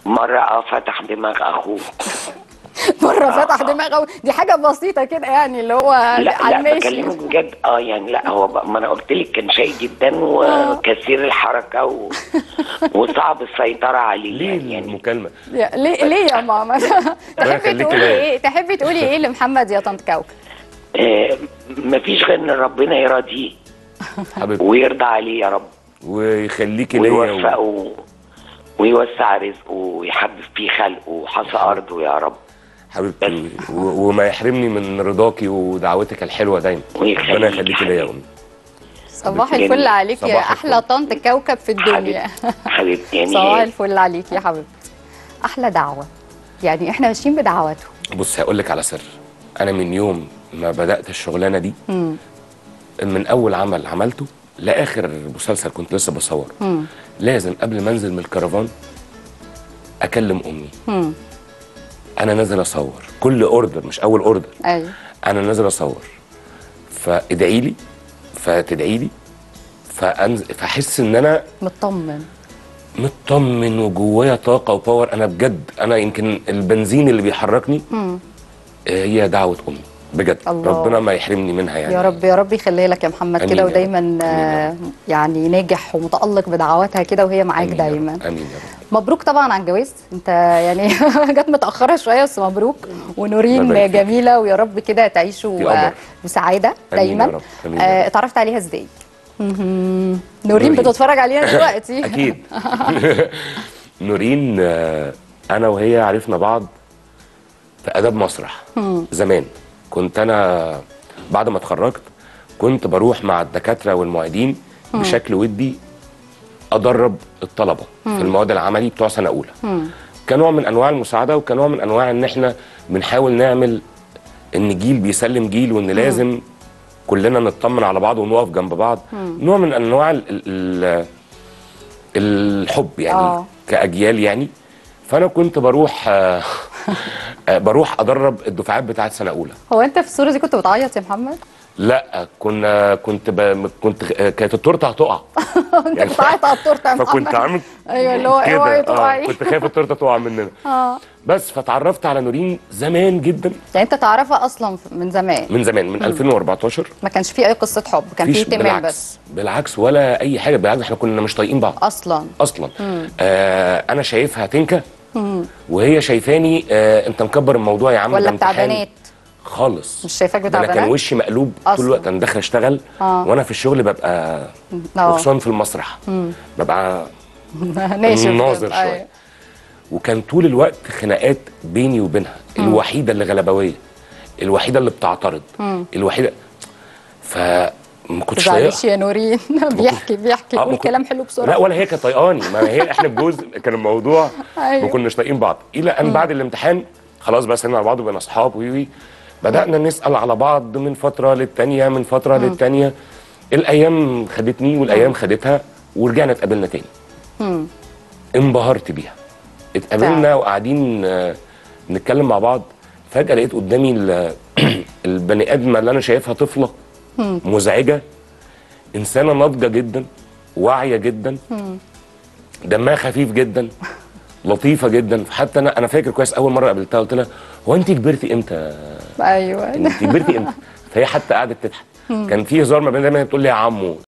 مره اه فتح دماغ اخوه مره فتح دماغه دي حاجه بسيطه كده يعني اللي هو لا على لا الماشي بكلمك بجد اه يعني لا هو بقى- ما انا قلت لك كان شقي جدا وكثير الحركه و... وصعب السيطره عليه ليه يعني, يعني المكالمه يا- ليه ليه يا ماما تحبي يخليكي تقولي ليا. ايه تحبي تقولي ايه لمحمد يا طنط كوكب آه مفيش غير ان ربنا يراضيه حبيبتي ويرضى عليه يا رب ويخليكي ليا و... ويوفقه ويوسع رزقه ويحبب فيه خلقه وحصى ارضه يا رب حبيبتي و... وما يحرمني من رضاكي ودعوتك الحلوه دايما ويخليك ربنا يخليكي ليا يا امي صباح جميل. الفل عليك يا صباح احلى الفل. طنط كوكب في الدنيا حبيبتي حبيبتي يعني صباح إيه؟ الفل عليك يا حبيبتي احلى دعوه يعني احنا ماشيين بدعواته بص هقول لك على سر انا من يوم ما بدات الشغلانه دي مم. من اول عمل عملته لاخر مسلسل كنت لسه بصور مم. لازم قبل ما انزل من الكرفان اكلم امي مم. انا نازل اصور كل اوردر مش اول اوردر ايوه انا نازل اصور فادعي لي فتدعي لي فأنز... فاحس ان انا مطمن مطمن وجوايا طاقه وباور انا بجد انا يمكن البنزين اللي بيحركني مم. آه، هي دعوه امي بجد الله. ربنا ما يحرمني منها يعني يا رب يا رب يخليها لك يا محمد آمين كده يا رب. ودايما آمين يا آه، يعني ناجح ومتالق بدعواتها كده وهي معاك آمين يا رب. دايما امين يا رب مبروك طبعا على الجواز انت يعني جت متاخره شويه بس مبروك الله ونورين يبارك فيك. جميله ويا رب كده في تعيشوا قمر. آه، بسعاده آمين دايما يا رب. آمين يا آه، رب. اتعرفت عليها ازاي مهم. نورين نورين. بتتفرج علينا دلوقتي اكيد نورين آه، انا وهي عرفنا بعض في اداب مسرح زمان كنت انا بعد ما اتخرجت كنت بروح مع الدكاتره والمعيدين بشكل ودي ادرب الطلبه في المواد العملي بتوع سنه اولى كنوع من انواع المساعده وكنوع من انواع ان احنا بنحاول نعمل ان جيل بيسلم جيل وان لازم كلنا نطمن على بعض ونقف جنب بعض نوع من انواع ال ال الحب يعني آه. آه. كاجيال يعني فانا كنت بروح آه، آه، بروح ادرب الدفعات بتاعت سنه اولى هو انت في الصوره دي كنت بتعيط يا محمد لا كنا كنت ب... كنت آه، كانت التورته هتقع انت بتعيط على التورته يا محمد فكنت عامل ايوه اللي هو كده اوعي تقعي آه كنت خايف التورته تقع مننا اه بس فتعرفت على نورين زمان جدا يعني انت تعرفها اصلا من زمان من زمان من 2014 ما كانش في اي قصه حب كان في مفيش اهتمام بالعكس بس بالعكس ولا اي حاجه بالعكس احنا كنا مش طايقين بعض اصلا اصلا آه انا شايفها تنكه وهي شايفاني آه انت مكبر الموضوع يا عم ولا ده بتاع امتحان. بنات خالص مش شايفاك ده بتاع انا كان بنات؟ وشي مقلوب أصلاً. طول الوقت انا داخل اشتغل آه. وانا في الشغل ببقى اه وخصوصا في المسرح ببقى ناشف ناظر كده. شويه وكان طول الوقت خناقات بيني وبينها الوحيده اللي غلبويه الوحيده اللي بتعترض الوحيده فما ما كنتش طايقها تزعليش يا نورين بيحكي بيحكي آه، يقول ما كنت- كلام حلو لا بسرعه ولا هي كانت طايقاني ما هي احنا الجوز كان الموضوع أيوة. ما كناش طايقين بعض الى ان بعد الامتحان خلاص بقى سلمنا على بعض وبقينا اصحاب وي وي بدانا نسال على بعض من فتره للتانيه من فتره للتانيه الايام خدتني والايام خدتها ورجعنا اتقابلنا تاني انبهرت بيها اتقابلنا فعلا. وقاعدين آه، نتكلم مع بعض فجاه لقيت قدامي ال- البني ادمه اللي انا شايفها طفله مزعجه انسانه ناضجه جدا واعيه جدا دمها خفيف جدا لطيفه جدا حتى انا انا فاكر كويس اول مره قابلتها قلت لها هو انت كبرتي امتى ايوه انت كبرتي امتى فهي حتى قعدت تضحك كان في هزار ما بين دايما بتقول لي يا عمو